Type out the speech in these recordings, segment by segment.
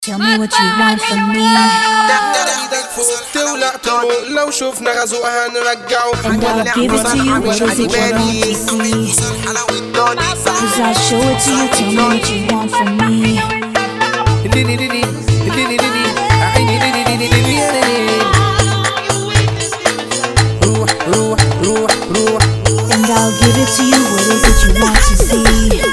Tell me what you want from me. ايدك فوق تولع طرق لو شفنا غزو هنرجعه And I'll give it to you, what is it you want to see? Cause I'll show it to you, tell me what you want from me. روح روح روح روح And I'll give it to you, what is it you want to see?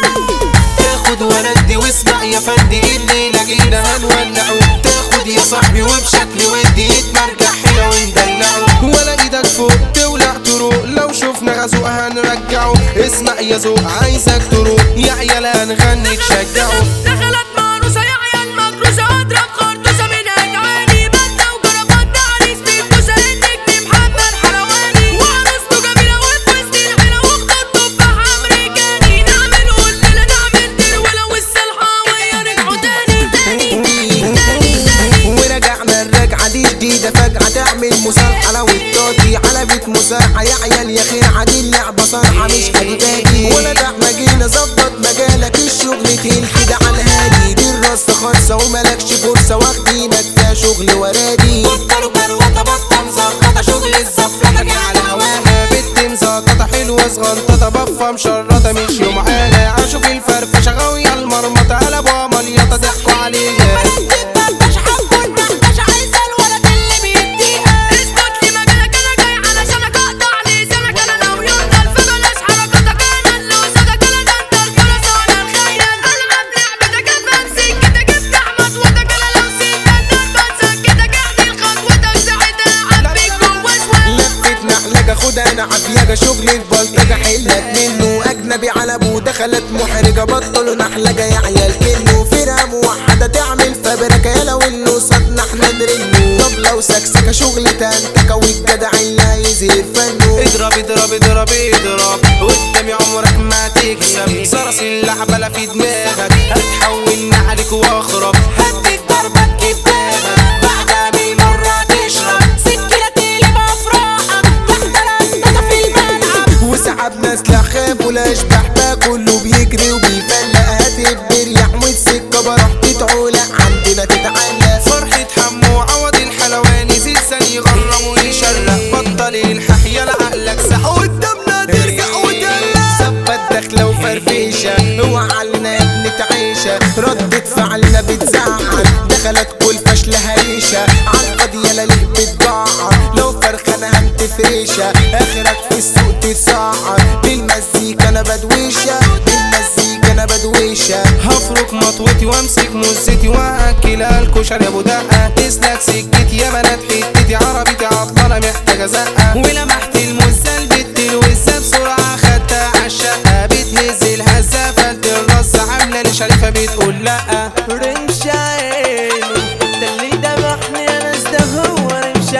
تاخد وندي واسمع يا فندي الليلة جينا هنولعه تاخد يا صاحبي وبشكل ودي يتمرجح هنا وندلعه ولا ايدك فوق تولع طرق لو شفنا غزو هنرجعه اسمع يا ذوق عايزك تروق يا عيال هنغني تشجعه دخلت مهروسة يا عيال مكروسة اضرب خرطوسة من اجعاني بنت وجربات تعريس في الكوسة النجم محمد حلواني وعروسته جميلة وفي وسط العيلة واخته تفاح امريكاني نعمل قلنا نعمل ترويلة والسلحة ويا رجعوا تاني تاني تاني تاني تاني ورجعنا الرجعة دي جديدة فجأة تعمل مسرحة والتاطي على بيت مسرحة يا عيال يا خير عادي اللعبة صرحة مش هتباجي ولا ده احنا جينا ظبط مجالك الشغل تقيل كده على الهادي دي الرصة خالصة وملكش فرصة واخدينك فيها شغل ورادي بطلوا كروته بطه مزقطه شغل الزفلطه جه على هواها بنت مزقطه حلوه صغنططه بفه مشرطه مش يوم عالة عاشوا في الفرفشه غاويه المرمطه قلبوها مليطه ضحكوا عليها مش حبون مش عايزة الولد اللي بيديها اثبت لي مجالك انا جاي علشانك اقطع لسانك انا لو يفضل في بلاش حركاتك انا اللي قصادك انا ده انت الفرس وانا الخيل العب لعبتك افهم سكتك افتح مطوتك انا لو سيبت النار بسكتك اعمل خطوتك ساعتها عبيك جوا شوية لفت نحلجة خدها انا عافية شغل البلطجة حلك منه اجنبي على ابوه دخلت محرجة بطلوا نحلجة يا عيال كنه فرقة موحدة تعمل فبركة يا لو انه صدنا احنا نرنه طب لو سكسكة شغل تنتكة والجدع اللي هيزيد فنه اضرب اضرب اضرب اضرب قدامي عمرك ما تكسب صرص اللعبه لا في دماغك هتحول عليك واخرب هديك ضربة كدابك بعدها بالمرة تشرب سكينة تقلب افراحك تحضر انت في الملعب وسحبنا سلاح خاف ولا اشبح بقى كله بيجري وبيفلق هاتف بريح والسكة بروح تتعولق عندنا تتعلق فرحة حمو عوض الحلواني زلزال يغرم ويشرق بطل الحح يلا عقلك سح قدامنا ترجع وتقلق ثبت داخلة وفرفيشة اوعى علينا يا ابني تعيشة ردة فعلنا بتزعل دخلت كل فشلة هريشة عالفاضي يلا ليه بتجعر لو فرخانة هنتفريشة اخرك في السوق تتسعر بالمزيكا انا بدويشة بالمزيكا انا بدويشة هفرك مطوتي وامسك مزتي واكلها الكشري يا ابو دقه تسلك سكتي يا بنات حتتي عربيتي عطلانه محتاجه زقه ولمحت المزه البت الوزه بسرعه خدتها عالشقه بتنزل هزه فلت الرصه عامله لي شريفه بتقول لا رمش عينه ده اللي دبحني انا ده هو رمش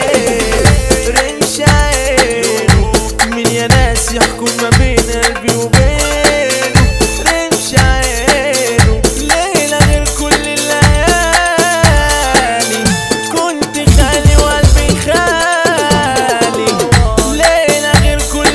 عينه رمش عينه مين يا ناس يحكم ما بين قلبي وبينه رمش عينه ليلة غير كل الليالي كنت خالي وقلبي خالي ليلة غير كل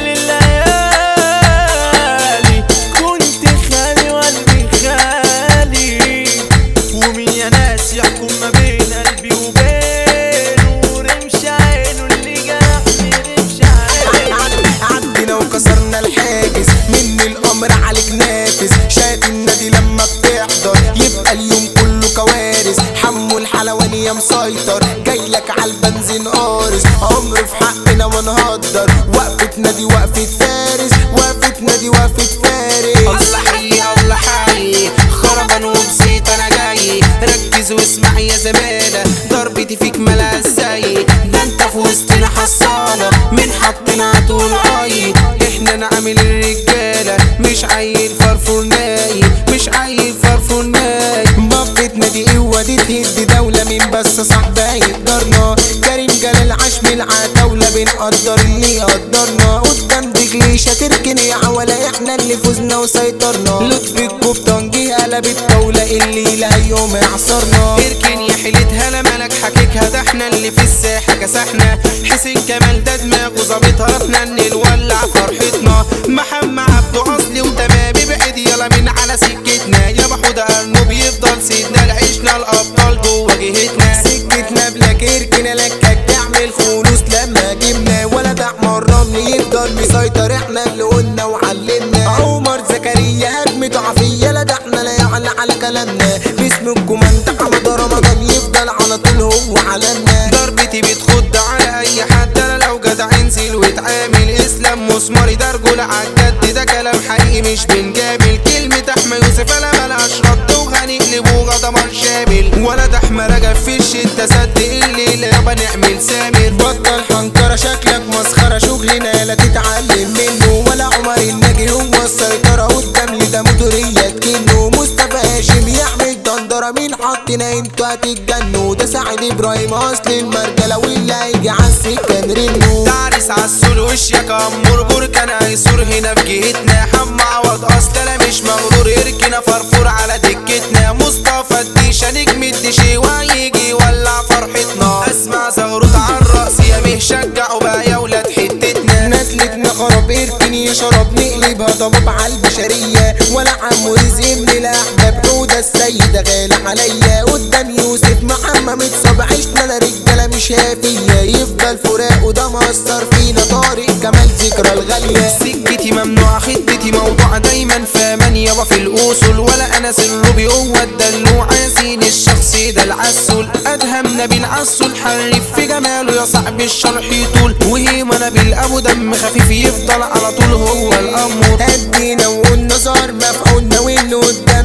الليالي كنت خالي وقلبي خالي ومين يا ناس يحكم ما بين قلبي وبينه رمش عينه اللي جرحني رمش عينه عدينا وكسرنا الحاجز من الامر عليك نافذ شايف النادي لما بتحضر يبقى اليوم كله كوارث حمو الحلواني يا مسيطر جايلك على البنزين قارص عمر في حقنا ما نهدر وقفة نادي وقفة فارس وقفة نادي وقفة فارس الله حي الله حي خربان وبسيط انا جاي ركز واسمع يا زمالة ضربتي فيك ملا ازاي ده انت في وسطنا حصانة من حطنا طول اي احنا نعمل الرجالة مش عيل فرفور نايم مش عيل فرفور نايم بفة نادي قوة دي تهد دولة مين بس صاحبها يقدرنا كريم جلال عاش من العتاولة بنقدر اللي يقدرنا قدام دجليشة تركن يا عولا احنا اللي فزنا وسيطرنا لطفي القبطان جه قلب الطاولة اللي لا يوم اعصرنا اركن يا حيلتها لا مالك حكيكها ده احنا اللي في الساحة كسحنا حسين كمال ده دماغه ظابطها احنا اللي نولع فرحتنا محمد عبده اصلي وتمامي بعيد يلا من على سكتنا يا بحود ارنب يفضل سيدنا العيشنا الاب ابطال جوه جهتنا سكتنا بلا كركنا لكك تعمل فلوس لما جبنا ولد احمر رمل يفضل مسيطر احنا اللي قلنا وعلمنا عمر زكريا هجمته عافية لا ده احنا لا يعلى على كلامنا باسم الكوماندا حمد رمضان يفضل على طول هو علمنا ضربتي بتخد على اي حد انا لو جدع انزل واتعامل اسلام مسماري ده رجولة عالجد ده كلام حقيقي مش بنجامل كلمة احمد يوسف انا ملهاش رد وهنقلبوها دمار شامل ولد احمد رجب في الشتا صدق الليلة يابا نعمل سامر بطل حنكرة شكلك مسخرة شغلنا لا تتعلم منه ولا عمر الناجي هو السيطرة قدام لده مدورية تكنه مصطفى هاشم يعمل دندرة مين حطنا انتوا هتتجنوا ده سعد ابراهيم اصل المرجلة واللي هيجي عالسكة نرنه تعرس عالسول وشك امور بركان ايسور هنا في جهتنا حم عوض اصل انا مش مغرور اركنا فرفور على دكتنا مصطفى الديشة نجم الدشي وهيجي يولع فرحتنا اسمع زغروت عالرأس يا مه شجعوا بقى يا ولاد حتتنا نزلتنا خراب اركن يا شراب نقلبها ضباب على البشرية ولا عمو رزق من الاحباب عودة السيدة غالى عليا قدام يوسف محمد متصاب عشنا لا رجالة مش هافية يفضل فراق وده مأثر فينا طارق جمال ذكرى الغالية سكتي ممنوعة خدتي موضوع دايما فمن يابا في الاصول ولا انا سلوبي هو الدلوع عايزين الشخص ده العسول ادهم نبيل عسول حرف في جماله يا صاحبي الشرح يطول وهيما نبيل ابو دم خفيف يفضل على طول هو الامور هدينا وقلنا صار مفعولنا واللي قدام